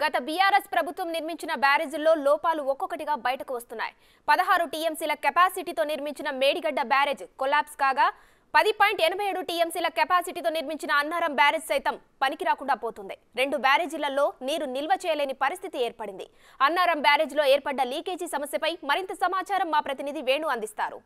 గత బీఆర్ఎస్ ప్రభుత్వం నిర్మించిన బ్యారేజీల్లో లోపాలు ఒక్కొక్కటిగా బయటకు వస్తున్నాయి పదహారు టీఎంసీల కెపాసిటీతో నిర్మించిన మేడిగడ్డ బ్యారేజ్ కొలాప్స్ కాగా పది పాయింట్ ఎనభై ఏడు టీఎంసీల కెపాసిటీతో నిర్మించిన అన్నారం బ్యారేజ్ సైతం పనికి రాకుండా పోతుంది రెండు బ్యారేజీలలో నీరు నిల్వ చేయలేని పరిస్థితి ఏర్పడింది అన్నారం బ్యారేజ్లో ఏర్పడ్డ లీకేజీ సమస్యపై మరింత సమాచారం మా ప్రతినిధి వేణు అందిస్తారు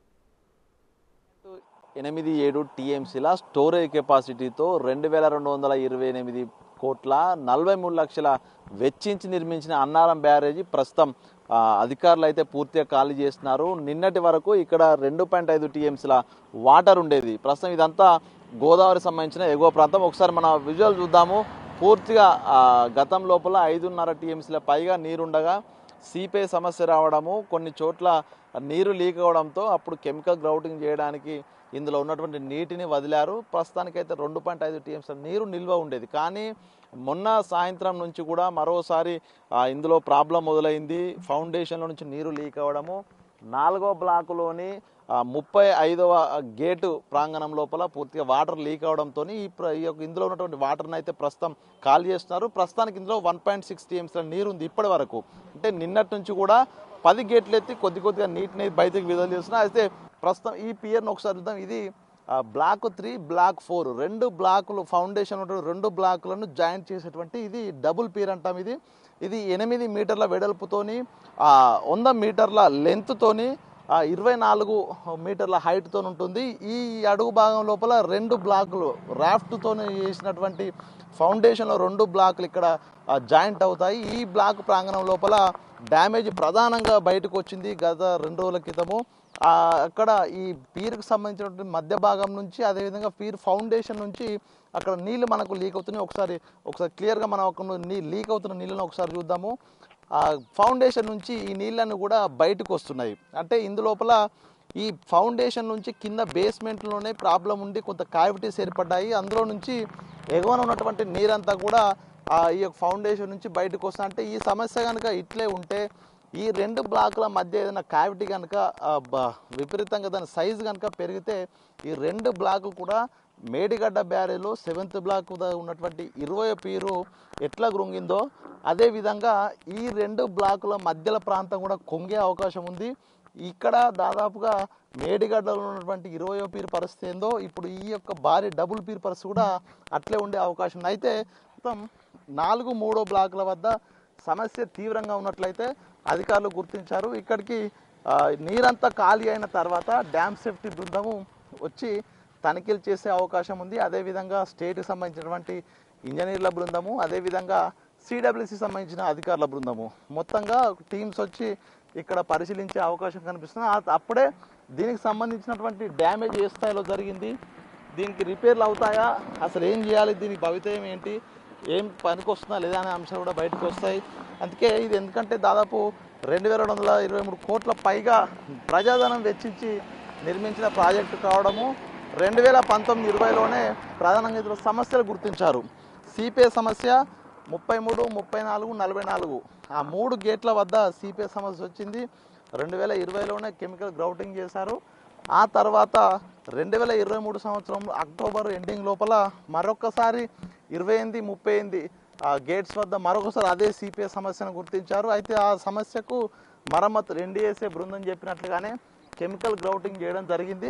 ఎనిమిది ఏడు టీఎంసీల స్టోరేజ్ కెపాసిటీతో రెండు వేల రెండు వందల ఇరవై ఎనిమిది కోట్ల నలభై మూడు లక్షల వెచ్చించి నిర్మించిన అన్నారం బ్యారేజీ ప్రస్తుతం ఆ, అధికారులు అయితే పూర్తిగా ఖాళీ చేస్తున్నారు నిన్నటి వరకు ఇక్కడ రెండు పాయింట్ ఐదు టీఎంసీల వాటర్ ఉండేది ప్రస్తుతం ఇదంతా గోదావరి సంబంధించిన ఎగువ ప్రాంతం ఒకసారి మన విజువల్ చూద్దాము పూర్తిగా ఆ, గతం లోపల ఐదున్నర టీఎంసీల పైగా నీరుండగా సీపే సమస్య రావడము కొన్ని చోట్ల నీరు లీక్ అవడంతో అప్పుడు కెమికల్ గ్రౌటింగ్ చేయడానికి ఇందులో ఉన్నటువంటి నీటిని వదిలారు ప్రస్తుతానికైతే రెండు పాయింట్ ఐదు టీఎంస్ నీరు నిల్వ ఉండేది కానీ మొన్న సాయంత్రం నుంచి కూడా మరోసారి ఆ, ఇందులో ప్రాబ్లం మొదలైంది ఫౌండేషన్లో నుంచి నీరు లీక్ అవ్వడము నాలుగో బ్లాకులోని ఆ, ముప్పై ఐదవ గేటు ప్రాంగణం లోపల పూర్తిగా వాటర్ లీక్ అవడంతో ఈ ప్ర- ఈ యొక్క ఇందులో ఉన్నటువంటి వాటర్ని అయితే ప్రస్తుతం ఖాళీ చేస్తున్నారు ప్రస్తుతానికి ఇందులో వన్ పాయింట్ సిక్స్ టీఎంస్ నీరు ఉంది ఇప్పటి వరకు అంటే నిన్నటి నుంచి కూడా పది గేట్లు ఎత్తి కొద్ది కొద్దిగా నీటిని బయటకు విడుదల చేస్తున్నారు అయితే ప్రస్తుతం ఈ పియర్ను ఒకసారి చూద్దాం ఇది ఆ, బ్లాక్ త్రీ బ్లాక్ ఫోర్ రెండు బ్లాకులు ఫౌండేషన్ ఉన్నటువంటి రెండు బ్లాకులను జాయింట్ చేసేటువంటి ఇది డబుల్ పియర్ అంటాం ఇది ఇది ఎనిమిది మీటర్ల వెడల్పుతోని ఆ, వంద మీటర్ల లెంత్తోని ఇరవై నాలుగు మీటర్ల హైట్తో ఉంటుంది ఈ అడుగు భాగం లోపల రెండు బ్లాకులు రాఫ్ట్తో చేసినటువంటి ఫౌండేషన్లో రెండు బ్లాకులు ఇక్కడ జాయింట్ అవుతాయి ఈ బ్లాక్ ప్రాంగణం లోపల డ్యామేజ్ ప్రధానంగా బయటకు వచ్చింది గత రెండు రోజుల క్రితము ఆ, అక్కడ ఈ పీర్కి సంబంధించినటువంటి మధ్య భాగం నుంచి అదేవిధంగా పీర్ ఫౌండేషన్ నుంచి అక్కడ నీళ్లు మనకు లీక్ అవుతున్నాయి ఒకసారి ఒకసారి క్లియర్గా మనం ఒక నీ లీక్ అవుతున్న నీళ్ళను ఒకసారి చూద్దాము ఆ ఫౌండేషన్ నుంచి ఈ నీళ్ళను కూడా బయటకు వస్తున్నాయి అంటే ఇందులోపల ఈ ఫౌండేషన్ నుంచి కింద బేస్మెంట్లోనే ప్రాబ్లం ఉండి కొంత క్యావిటీస్ ఏర్పడ్డాయి అందులో నుంచి ఎగువన ఉన్నటువంటి నీరంతా కూడా ఆ ఈ యొక్క ఫౌండేషన్ నుంచి బయటకు వస్తా అంటే ఈ సమస్య కనుక ఇట్లే ఉంటే ఈ రెండు బ్లాకుల మధ్య ఏదైనా క్యావిటీ కనుక ఆ, బ- విపరీతంగా దాని సైజు కనుక పెరిగితే ఈ రెండు బ్లాకులు కూడా మేడిగడ్డ బ్యారేలో సెవెంత్ బ్లాక్ ద- ఉన్నటువంటి ఇరవై పీరు ఎట్లా కృంగిందో అదే విధంగా ఈ రెండు బ్లాకుల మధ్యల ప్రాంతం కూడా కొంగే అవకాశం ఉంది ఇక్కడ దాదాపుగా మేడిగడ్డలో ఉన్నటువంటి ఇరవయో పీరు పరిస్థితి ఏందో ఇప్పుడు ఈ యొక్క భారీ డబుల్ పీరు పరిస్థితి కూడా అట్లే ఉండే అవకాశం ఉంది అయితే మొత్తం నాలుగు మూడో బ్లాకుల వద్ద సమస్య తీవ్రంగా ఉన్నట్లయితే అధికారులు గుర్తించారు ఇక్కడికి ఆ, నీరంతా ఖాళీ అయిన తర్వాత డ్యామ్ సేఫ్టీ బృందము వచ్చి తనిఖీలు చేసే అవకాశం ఉంది అదేవిధంగా స్టేట్కి సంబంధించినటువంటి ఇంజనీర్ల బృందము అదేవిధంగా సిడబ్ల్యూసి సంబంధించిన అధికారుల బృందము మొత్తంగా టీమ్స్ వచ్చి ఇక్కడ పరిశీలించే అవకాశం కనిపిస్తుంది ఆ- అప్పుడే దీనికి సంబంధించినటువంటి డ్యామేజ్ ఏ స్థాయిలో జరిగింది దీనికి రిపేర్లు అవుతాయా అసలు ఏం చేయాలి దీనికి భవితయం ఏంటి ఏం పనికి వస్తుందా లేదా అనే అంశాలు కూడా బయటకు వస్తాయి అందుకే ఇది ఎందుకంటే దాదాపు రెండు వేల రెండు వందల ఇరవై మూడు కోట్ల పైగా ప్రజాధనం వెచ్చించి నిర్మించిన ప్రాజెక్టు కావడము రెండు వేల పంతొమ్మిది ఇరవైలోనే ప్రధానంగా ఇందులో సమస్యలు గుర్తించారు సిపిఐ సమస్య ముప్పై మూడు ముప్పై నాలుగు నలభై నాలుగు ఆ మూడు గేట్ల వద్ద సిపిఐ సమస్య వచ్చింది రెండు వేల ఇరవైలోనే కెమికల్ గ్రౌటింగ్ చేశారు ఆ తర్వాత రెండు వేల ఇరవై మూడు సంవత్సరం అక్టోబర్ ఎండింగ్ లోపల మరొకసారి ఇరవై ఎనిమిది ముప్పై ఎనిమిది ఆ గేట్స్ వద్ద మరొకసారి అదే సిపిఐ సమస్యను గుర్తించారు అయితే ఆ సమస్యకు మరమ్మతు ఎన్డీఎస్ఏ బృందం చెప్పినట్లుగానే కెమికల్ గ్రౌటింగ్ చేయడం జరిగింది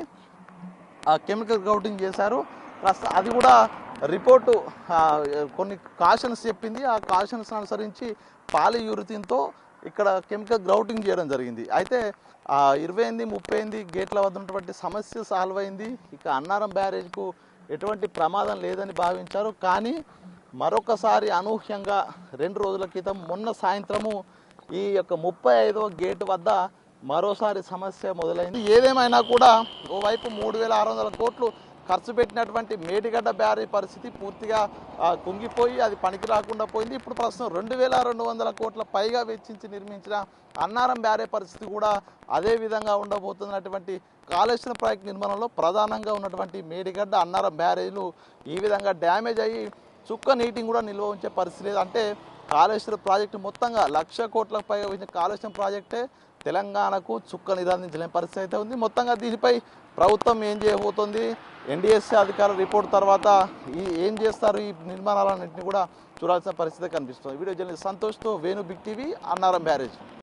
ఆ కెమికల్ గ్రౌటింగ్ చేశారు ప్రస్తుతం అది కూడా రిపోర్టు ఆ, కొన్ని కాషన్స్ చెప్పింది ఆ కాషన్స్ అనుసరించి పాలియూరిథిన్తో ఇక్కడ కెమికల్ గ్రౌటింగ్ చేయడం జరిగింది అయితే ఆ ఇరవై ఎనిమిది ముప్పై ఎనిమిది గేట్ల వద్ద ఉన్నటువంటి సమస్య సాల్వ్ అయింది ఇక అన్నారం బ్యారేజ్కు ఎటువంటి ప్రమాదం లేదని భావించారు కానీ మరొకసారి అనూహ్యంగా రెండు రోజుల క్రితం మొన్న సాయంత్రము ఈ యొక్క ముప్పై ఐదవ గేట్ వద్ద మరోసారి సమస్య మొదలైంది ఏదేమైనా కూడా ఓవైపు మూడు వేల ఆరు వందల కోట్లు ఖర్చు పెట్టినటువంటి మేడిగడ్డ బ్యారీ పరిస్థితి పూర్తిగా ఆ, కుంగిపోయి అది పనికి రాకుండా పోయింది ఇప్పుడు ప్రస్తుతం రెండు వేల రెండు వందల కోట్ల పైగా వెచ్చించి నిర్మించిన అన్నారం బ్యారే పరిస్థితి కూడా అదే విధంగా ఉండబోతున్నటువంటి కాళేశ్వరం ప్రాజెక్ట్ నిర్మాణంలో ప్రధానంగా ఉన్నటువంటి మేడిగడ్డ అన్నారం బ్యారేజ్లు ఈ విధంగా డ్యామేజ్ అయ్యి చుక్క నీటిని కూడా నిల్వ ఉంచే పరిస్థితి లేదు అంటే కాళేశ్వరం ప్రాజెక్టు మొత్తంగా లక్ష కోట్లకు పైగా వచ్చిన కాళేశ్వరం ప్రాజెక్టే తెలంగాణకు చుక్క నిదానించలేని పరిస్థితి అయితే ఉంది మొత్తంగా దీనిపై ప్రభుత్వం ఏం చేయబోతోంది ఎన్డీఎస్సీ అధికారుల రిపోర్ట్ తర్వాత ఈ ఏం చేస్తారు ఈ నిర్మాణాలన్నింటినీ కూడా చూడాల్సిన పరిస్థితి కనిపిస్తుంది వీడియో జర్నలిస్ట్ సంతోష్తో Venu Big TV Annaram barrage